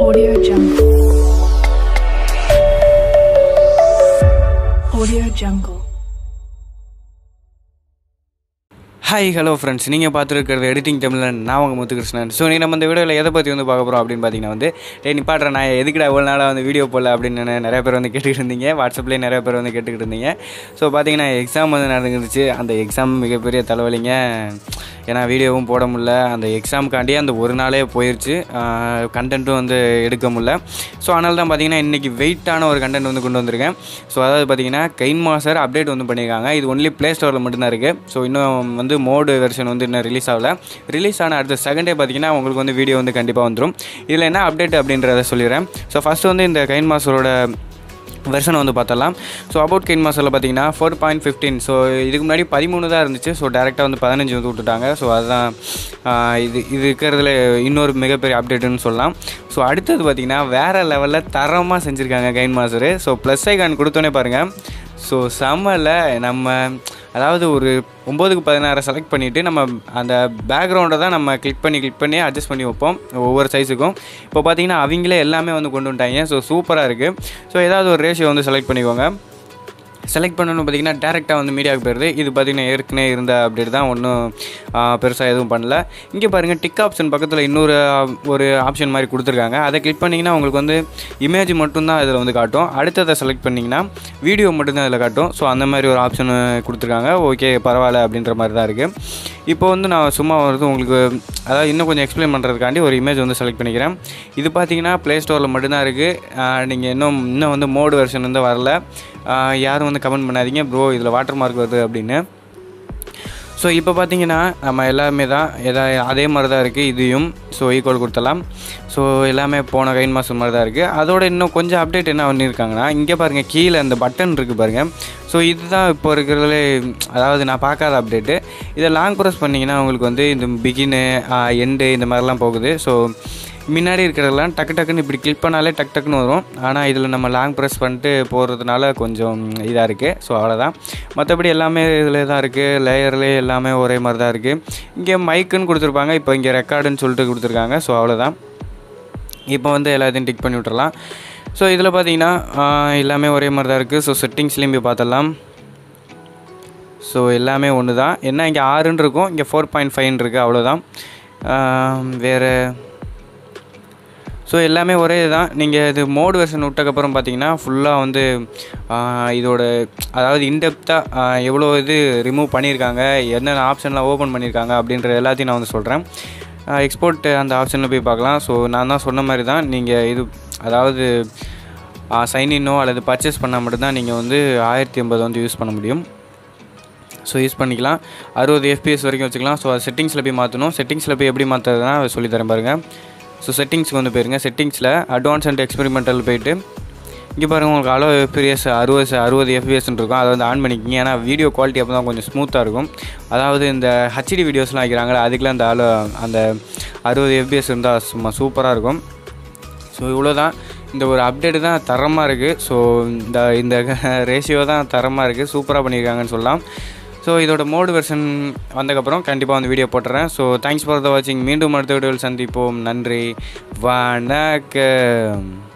Audio Jungle. Audio Jungle. Hi hello friends நீங்கள் பார்த்துருக்கிறது editing தமிழில் நான் உங்கள் முத்துகிருஷ்ணன் ஸோ நீங்கள் நம்ம இந்த வீடியோவில் எதை பற்றி வந்து பார்க்க போகிறோம் அப்படின்னு பார்த்தீங்கன்னா வந்து டே நிப்பாட்டுறேன் நான் எதுக்குடா இவ்வளோ நாளாக வந்து வீடியோ போடல அப்படின்னு நிறைய பேர் வந்து கேட்டுக்கிட்டு இருந்தீங்க வாட்ஸ்அப்லேயே நிறைய பேர் வந்து கேட்டுக்கிட்டு இருந்தீங்க ஸோ பார்த்தீங்கன்னா எக்ஸாம் வந்து நடந்துருந்துச்சு அந்த எக்ஸாம் மிகப்பெரிய தலைவலிங்க ஏன்னா வீடியோவும் போட முடியல அந்த எக்ஸாமுக்காண்டியே அந்த ஒரு நாளே போயிடுச்சு கண்டென்ட்டும் வந்து எடுக்க முடியல ஸோ அதனால தான் பார்த்தீங்கன்னா இன்றைக்கி வெயிட்டான ஒரு கண்டென்ட் வந்து கொண்டு வந்திருக்கேன் ஸோ அதாவது பார்த்தீங்கன்னா கைன் மாஸ்டர் அப்டேட் வந்து பண்ணியிருக்காங்க இது ஒன்லி ப்ளே ஸ்டோரில் மட்டும்தான் இருக்குது ஸோ இன்னும் வந்து மோடு வெர்ஷன் வந்து இன்னும் ரிலீஸ் ஆகல ரிலீஸ் ஆன அடுத்த செகண்டே பார்த்தீங்கன்னா உங்களுக்கு வந்து வீடியோ வந்து கண்டிப்பாக வந்துடும் இதில் என்ன அப்டேட் அப்படின்றத சொல்லிடுறேன் ஸோ ஃபஸ்ட்டு வந்து இந்த கைன் மாஸ்டரோட வெர்ஷன் வந்து பார்த்தலாம் ஸோ அபவுட் கெயின் மாஸ்டரில் பார்த்தீங்கன்னா ஃபோர் பாயிண்ட் ஃபிஃப்டீன் ஸோ இதுக்கு முன்னாடி பதிமூணு தான் இருந்துச்சு ஸோ டேரெக்டாக வந்து பதினஞ்சு வந்து விட்டுட்டாங்க ஸோ அதுதான் ஆஹ், இது இது இருக்கிறதுல இன்னொரு மிகப்பெரிய அப்டேட்டுன்னு சொல்லலாம் ஸோ அடுத்தது பார்த்தீங்கன்னா வேறு லெவலில் தரமாக செஞ்சுருக்காங்க KineMaster so plus icon கொடுத்தோன்னே பாருங்கள் ஸோ செம்மல நம்ம அதாவது ஒரு ஒம்போதுக்கு பதினாறு செலக்ட் பண்ணிவிட்டு நம்ம அந்த பேக்ரவுண்டை தான் நம்ம கிளிக் பண்ணி கிளிக் பண்ணி அட்ஜஸ்ட் பண்ணி வைப்போம் ஒவ்வொரு சைஸுக்கும் இப்போ பார்த்தீங்கன்னா அவங்களே எல்லாமே வந்து கொண்டு வந்துட்டாங்க ஸோ சூப்பராக இருக்குது ஸோ ஏதாவது ஒரு ரேஷியோ வந்து செலக்ட் பண்ணிக்கோங்க செலக்ட் பண்ணணும் பார்த்தீங்கன்னா டேரெக்டாக வந்து மீடியாவுக்கு போயிடுது இது பார்த்தீங்கன்னா ஏற்கனவே இருந்த அப்டேட் தான் ஒன்றும் பெருசாக எதுவும் பண்ணல இங்கே பாருங்கள் டிக் ஆப்ஷன் பக்கத்தில் இன்னொரு ஆ, ஒரு ஆப்ஷன் மாதிரி கொடுத்துருக்காங்க அதை கிளிக் பண்ணிங்கன்னா உங்களுக்கு வந்து இமேஜ் மட்டும்தான் இதில் வந்து காட்டும் அடுத்ததை செலக்ட் பண்ணிங்கன்னா வீடியோ மட்டும்தான் இதில் காட்டும் ஸோ அந்த மாதிரி ஒரு ஆப்ஷன் கொடுத்துருக்காங்க ஓகே பரவாயில்ல அப்படின்ற மாதிரி தான் இருக்குது இப்போ வந்து நான் சும்மா வந்து உங்களுக்கு அதாவது இன்னும் கொஞ்சம் எக்ஸ்பிளைன் பண்ணுறதுக்காண்டி ஒரு இமேஜ் வந்து செலக்ட் பண்ணிக்கிறேன் இது பார்த்தீங்கன்னா ப்ளே ஸ்டோரில் மட்டும்தான் இருக்குது நீங்கள் இன்னும் இன்னும் வந்து மோடு வெர்ஷன் வந்து வரல ஆஹ் யாரும் வந்து கமெண்ட் பண்ணாதீங்க ப்ரோ இதில் வாட்டர் மார்க் வருது அப்படின்னு ஸோ இப்போ பார்த்தீங்கன்னா நம்ம எல்லாமே தான் எதா அதே மாதிரி தான் இருக்குது இதையும் ஸோ ஈக்குவல் கொடுத்தலாம் ஸோ எல்லாமே போன கைன் மாதம் மாதிரி தான் இருக்குது அதோட இன்னும் கொஞ்சம் அப்டேட் என்ன பண்ணியிருக்காங்கன்னா இங்கே பாருங்கள் கீழே அந்த பட்டன் இருக்குது பாருங்கள் ஸோ இதுதான் இப்போ இருக்கிறதுல அதாவது நான் பார்க்காத அப்டேட்டு இதை லாங் ப்ரெஸ் பண்ணிங்கன்னா உங்களுக்கு வந்து இந்த பிகினு எண்டு இந்த மாதிரிலாம் போகுது ஸோ முன்னாடி இருக்கிறதெல்லாம் டக்கு டக்குன்னு இப்படி கிளிக் பண்ணாலே டக் டக்குன்னு வரும் ஆனால் இதில் நம்ம லாங் ப்ரெஸ் பண்ணிட்டு போகிறதுனால கொஞ்சம் இதாக இருக்குது ஸோ அவ்வளோதான் மற்றபடி எல்லாமே இதில் தான் இருக்குது லேயர்லேயே எல்லாமே ஒரே மாதிரி தான் இருக்குது இங்கே மைக்குன்னு கொடுத்துருப்பாங்க இப்போ இங்கே ரெக்கார்டுன்னு சொல்லிட்டு கொடுத்துருக்காங்க ஸோ அவ்வளோதான் இப்போ வந்து எல்லாத்தையும் டிக் பண்ணி விட்டுறலாம் ஸோ இதில் பார்த்தீங்கன்னா ஆஹ், எல்லாமே ஒரே மாதிரி தான் இருக்குது ஸோ செட்டிங்ஸ்லேயும் போய் பார்த்தலாம் ஸோ எல்லாமே ஒன்று தான் என்ன இங்கே ஆறுன்னு இருக்கும் இங்கே ஃபோர் பாயிண்ட் ஃபைவ்னு இருக்குது அவ்வளோதான் வேறு ஸோ எல்லாமே ஒரே தான் நீங்கள் இது மோட் வெர்ஷன் விட்டக்கப்புறம் பார்த்தீங்கன்னா ஃபுல்லாக வந்து ஆஹ், இதோட அதாவது இன்டெப்த்தாக எவ்வளோ இது ரிமூவ் பண்ணியிருக்காங்க என்னென்ன ஆப்ஷன்லாம் ஓப்பன் பண்ணியிருக்காங்க அப்படின்ற எல்லாத்தையும் நான் வந்து சொல்கிறேன் எக்ஸ்போர்ட் அந்த ஆப்ஷனில் போய் பார்க்கலாம் ஸோ நான் தான் சொன்ன மாதிரி தான் நீங்கள் இது அதாவது சைன்இன்னோ அல்லது பர்ச்சேஸ் பண்ணால் மட்டும்தான் நீங்கள் வந்து ஆயிரத்தி எண்பது வந்து யூஸ் பண்ண முடியும் ஸோ யூஸ் பண்ணிக்கலாம் அறுபது எஃபிஎஸ் வரைக்கும் வச்சுக்கலாம் ஸோ அது செட்டிங்ஸில் போய் மாற்றணும் செட்டிங்ஸில் போய் எப்படி மாற்றுறதுனா சொல்லித்தரேன் பாருங்கள் ஸோ செட்டிங்ஸ்க்கு வந்து போயிருங்க செட்டிங்ஸில் அட்வான்ஸ் அண்ட் எக்ஸ்பெரிமெண்டல் போயிட்டு இங்கே பாருங்கள் உங்களுக்கு அளவு எஃபிஎஸ் அறுபது அறுபது எஃபிஎஸ்ன்னு இருக்கும் அதை வந்து ஆன் பண்ணிக்கிங்க ஏன்னா வீடியோ குவாலிட்டி அப்போ தான் கொஞ்சம் ஸ்மூத்தாக இருக்கும் அதாவது இந்த ஹச்டி வீடியோஸ்லாம் வைக்கிறாங்களே அதுக்கெலாம் அந்த அளவு அந்த அறுபது எஃபிஎஸ் இருந்தால் சும்மா சூப்பராக இருக்கும் ஸோ இவ்வளோ தான் இந்த ஒரு அப்டேட்டு தான் தரமாக இருக்குது ஸோ இந்த இந்த ரேஷியோ தான் தரமாக இருக்குது சூப்பராக பண்ணியிருக்காங்கன்னு சொல்லலாம் ஸோ இதோட மோடு வெர்ஷன் வந்ததுக்கப்புறம் கண்டிப்பாக வந்து வீடியோ போட்டுறேன் ஸோ தேங்க்ஸ் ஃபார் த வாட்சிங் மீண்டும் அடுத்த வீடியோவில் சந்திப்போம் நன்றி வணக்கம்